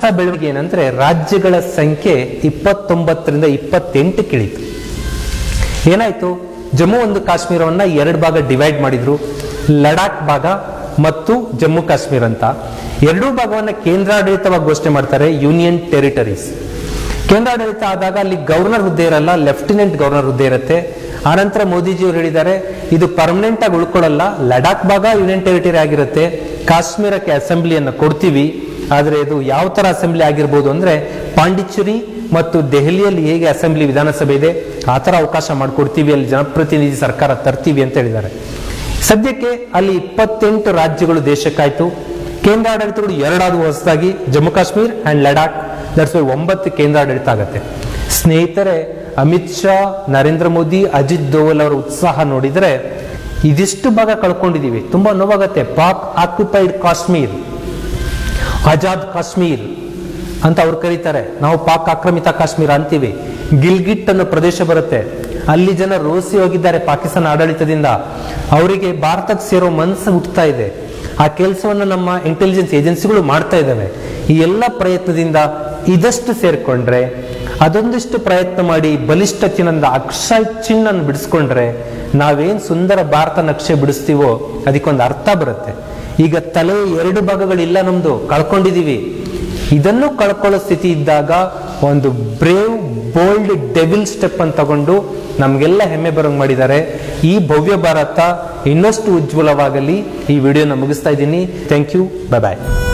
ಬೆಳವಣಿಗೆ ಏನಂದ್ರೆ ರಾಜ್ಯಗಳ ಸಂಖ್ಯೆ ಇಪ್ಪತ್ತೊಂಬತ್ತರಿಂದ ಇಪ್ಪತ್ತೆಂಟು ಇಳಿತು ಏನಾಯ್ತು ಜಮ್ಮು ಒಂದು ಕಾಶ್ಮೀರವನ್ನ ಎರಡು ಭಾಗ ಡಿವೈಡ್ ಮಾಡಿದ್ರು ಲಡಾಖ್ ಭಾಗ ಮತ್ತು ಜಮ್ಮು ಕಾಶ್ಮೀರ ಅಂತ ಎರಡೂ ಭಾಗವನ್ನ ಕೇಂದ್ರಾಡಳಿತವಾಗಿ ಘೋಷಣೆ ಮಾಡ್ತಾರೆ ಯೂನಿಯನ್ ಟೆರಿಟರೀಸ್ ಕೇಂದ್ರಾಡಳಿತ ಆದಾಗ ಅಲ್ಲಿ ಗವರ್ನರ್ ಹುದ್ದೆ ಇರಲ್ಲ ಲೆಫ್ಟಿನೆಂಟ್ ಗವರ್ನರ್ ಹುದ್ದೆ ಇರುತ್ತೆ ಆನಂತರ ಮೋದಿಜಿಯವರು ಹೇಳಿದ್ದಾರೆ ಇದು ಪರ್ಮನೆಂಟ್ ಆಗಿ ಉಳ್ಕೊಳ್ಳಲ್ಲ ಲಡಾಖ್ ಭಾಗ ಯೂನಿಯನ್ ಟೆರಿಟರಿ ಆಗಿರುತ್ತೆ ಕಾಶ್ಮೀರಕ್ಕೆ ಅಸೆಂಬ್ಲಿಯನ್ನು ಕೊಡ್ತೀವಿ ಆದ್ರೆ ಇದು ಯಾವ ತರ ಅಸೆಂಬ್ಲಿ ಆಗಿರ್ಬೋದು ಅಂದ್ರೆ ಪಾಂಡಿಚೇರಿ ಮತ್ತು ದೆಹಲಿಯಲ್ಲಿ ಹೇಗೆ ಅಸೆಂಬ್ಲಿ ವಿಧಾನಸಭೆ ಇದೆ ಆ ತರ ಅವಕಾಶ ಮಾಡಿಕೊಡ್ತೀವಿ ಅಲ್ಲಿ ಜನಪ್ರತಿನಿಧಿ ಸರ್ಕಾರ ತರ್ತೀವಿ ಅಂತ ಹೇಳಿದ್ದಾರೆ ಸದ್ಯಕ್ಕೆ ಅಲ್ಲಿ ಇಪ್ಪತ್ತೆಂಟು ರಾಜ್ಯಗಳು ದೇಶಕ್ಕಾಯ್ತು ಕೇಂದ್ರಾಡಳಿತಗಳು ಎರಡಾದವು ಹೊಸದಾಗಿ Jammu Kashmir and Ladakh that's why ಒಂಬತ್ತು ಕೇಂದ್ರಾಡಳಿತ ಆಗತ್ತೆ ಸ್ನೇಹಿತರೆ ಅಮಿತ್ ಶಾ ನರೇಂದ್ರ ಮೋದಿ ಅಜಿತ್ ದೋವಲ್ ಅವರ ಉತ್ಸಾಹ ನೋಡಿದ್ರೆ ಇದಿಷ್ಟು ಭಾಗ ಕಳ್ಕೊಂಡಿದೀವಿ ತುಂಬಾ ನೋವಾಗತ್ತೆ ಪಾಕ್ ಆಕ್ಯುಪೈಡ್ ಕಾಶ್ಮೀರ್ ಆಜಾದ್ ಕಾಶ್ಮೀರ್ ಅಂತ ಅವ್ರು ಕರೀತಾರೆ ನಾವು ಪಾಕ್ ಆಕ್ರಮಿತ ಕಾಶ್ಮೀರ ಅಂತೀವಿ ಗಿಲ್ಗಿಟ್ ಅನ್ನೋ ಪ್ರದೇಶ ಬರುತ್ತೆ ಅಲ್ಲಿ ಜನ ರೋಸಿ ಹೋಗಿದ್ದಾರೆ ಪಾಕಿಸ್ತಾನ ಆಡಳಿತದಿಂದ ಅವರಿಗೆ ಭಾರತಕ್ಕೆ ಸೇರೋ ಮನಸ್ಸು ಹುಟ್ಟುತ್ತಾ ಇದೆ ಆ ಕೆಲಸವನ್ನು ನಮ್ಮ ಇಂಟೆಲಿಜೆನ್ಸ್ ಏಜೆನ್ಸಿಗಳು ಮಾಡ್ತಾ ಇದ್ದಾವೆ ಈ ಎಲ್ಲ ಪ್ರಯತ್ನದಿಂದ ಇದಷ್ಟು ಸೇರ್ಕೊಂಡ್ರೆ ಅದೊಂದಿಷ್ಟು ಪ್ರಯತ್ನ ಮಾಡಿ ಬಲಿಷ್ಠ ಚಿನ್ನದ ಅಕ್ಷಯ ಚಿನ್ನನ್ನು ಬಿಡಿಸ್ಕೊಂಡ್ರೆ ನಾವೇನ್ ಸುಂದರ ಭಾರತ ನಕ್ಷೆ ಬಿಡಿಸ್ತೀವೋ ಅದಕ್ಕೊಂದು ಅರ್ಥ ಬರುತ್ತೆ ಈಗ ತಲೆ ಎರಡು ಭಾಗಗಳಿಲ್ಲ ನಮ್ದು ಕಳ್ಕೊಂಡಿದೀವಿ ಇದನ್ನು ಕಳ್ಕೊಳ್ಳೋ ಸ್ಥಿತಿ ಇದ್ದಾಗ ಒಂದು ಬ್ರೇವ್ ಬೋಲ್ಡ್ ಡೆವಿಲ್ ಸ್ಟೆಪ್ ಅಂತ ತಗೊಂಡು ನಮ್ಗೆಲ್ಲ ಹೆಮ್ಮೆ ಬರೋಂಗ್ ಮಾಡಿದ್ದಾರೆ ಈ ಭವ್ಯ ಭಾರತ ಇನ್ನಷ್ಟು ಉಜ್ವಲವಾಗಲಿ ಈ ವಿಡಿಯೋನ ಮುಗಿಸ್ತಾ ಇದ್ದೀನಿ ಥ್ಯಾಂಕ್ ಯು ಬೈ ಬಾಯ್